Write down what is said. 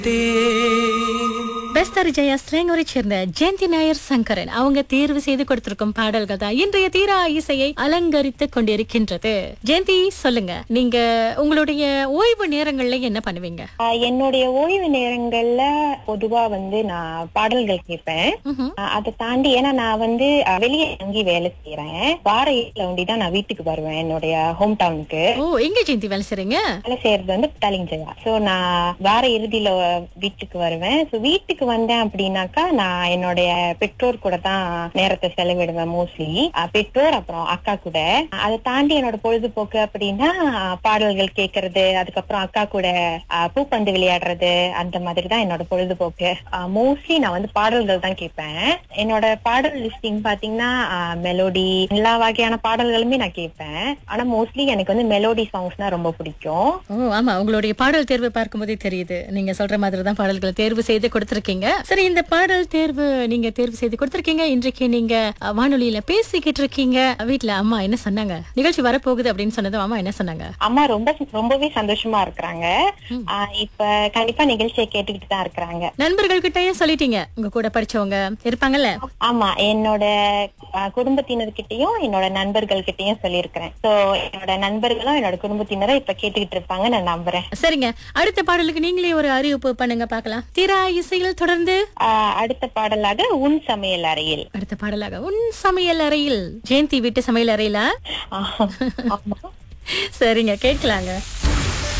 பெஸ்தர் ஜெயா ஸ்ரேங்கூரை சேர்ந்த ஜெயந்தி நாயர் சங்கரன் அவங்க தேர்வு செய்து கொடுத்திருக்கும் பாடல்கள் தான் இன்றைய தீரா இசையை அலங்கரித்துக் கொண்டிருக்கின்றது ஜெயந்தி சொல்லுங்க நீங்க உங்களுடைய ஓய்வு நேரங்கள்ல என்ன பண்ணுவீங்க ஆஹ் என்னுடைய ஓய்வு நேரங்கள்ல பொதுவா வந்து நான் பாடல்கள் கேட்பேன் ம்ஹும். ஆஹ் அதை தாண்டி ஏன்னா நான் வந்து ஆஹ் வெளியே தங்கி வேலை செய்யறேன் வார ஏழுல ஒண்டி தான் நான் வீட்டுக்கு வருவேன் என்னுடைய ஹோம் டவுனுக்கு ஓ எங்க ஜெயந்தி வேலை செய்றீங்க வேலை செய்யறது வந்து ஜெயா சோ நான் வார இறுதியில வீட்டுக்கு வருவேன் சோ வீட்டுக்கு வந்தேன் அப்படின்னாக்கா நான் என்னுடைய பெற்றோர் கூட தான் நேரத்தை செலவிடுவேன் மோஸ்ட்லி பெற்றோர் அப்புறம் அக்கா கூட அதை தாண்டி என்னோட பொழுதுபோக்கு அப்படின்னா பாடல்கள் கேட்கறது அதுக்கப்புறம் அக்கா கூட ஆஹ் பூப்பந்து விளையாடுறது அந்த மாதிரி தான் என்னோட பொழுதுபோக்கு மோஸ்ட்லி நான் வந்து பாடல்கள் தான் கேட்பேன் என்னோட பாடல் லிஸ்டிங் பாத்தீங்கன்னா மெலோடி எல்லா வகையான பாடல்களுமே நான் கேட்பேன் ஆனா மோஸ்ட்லி எனக்கு வந்து மெலோடி சாங்ஸ்னா ரொம்ப பிடிக்கும் ஓ ஆமா உங்களுடைய பாடல் தேர்வு பார்க்கும்போதே தெரியுது நீங்க சொல்ற மாதிரி தான் பாடல்களை தேர்வு செய்து கொடுத்திருக்கீங்க சரி இந்த பாடல் தேர்வு நீங்க தேர்வு செய்து கொடுத்திருக்கீங்க இன்றைக்கு நீங்க அஹ், வானொலியில பேசிக்கிட்டு இருக்கீங்க வீட்ல அம்மா என்ன சொன்னாங்க நிகழ்ச்சி வரப்போகுது அப்படின்னு சொன்னதும் அம்மா என்ன சொன்னாங்க அம்மா ரொம்ப ரொம்பவே சந்தோஷமா இருக்கிறாங்க ஆஹ் இப்ப கண்டிப்பா நிகழ்ச்சியை கேட்டுக்கிட்டு தான் இருக்கிறாங்க நண்பர்கள் கிட்டயும் சொல்லிட்டீங்க உங்க கூட படிச்சவங்க இருப்பாங்கல்ல ஆமா என்னோட ஆஹ் குடும்பத்தினர்கிட்டயும் என்னோட நண்பர்கள் கிட்டயும் சொல்லியிருக்கிறேன் சோ என்னோட நண்பர்களும் என்னோட குடும்பத்தினரும் இப்ப கேட்டுக்கிட்டு இருப்பாங்க நான் நம்புறேன் சரிங்க அடுத்த பாடலுக்கு நீங்களே ஒரு அறிவிப்பு பண்ணுங்க பார்க்கலாம் திரா இசையில் தொடர்ந்து ஆஹ் அடுத்த பாடலாக உன் சமையல் அறையில் அடுத்த பாடலாக உன் சமையல் அறையில் ஜெயந்தி வீட்டு சமையல் அறையில ஆஹ் ஆமா சரிங்க கேட்கலாங்க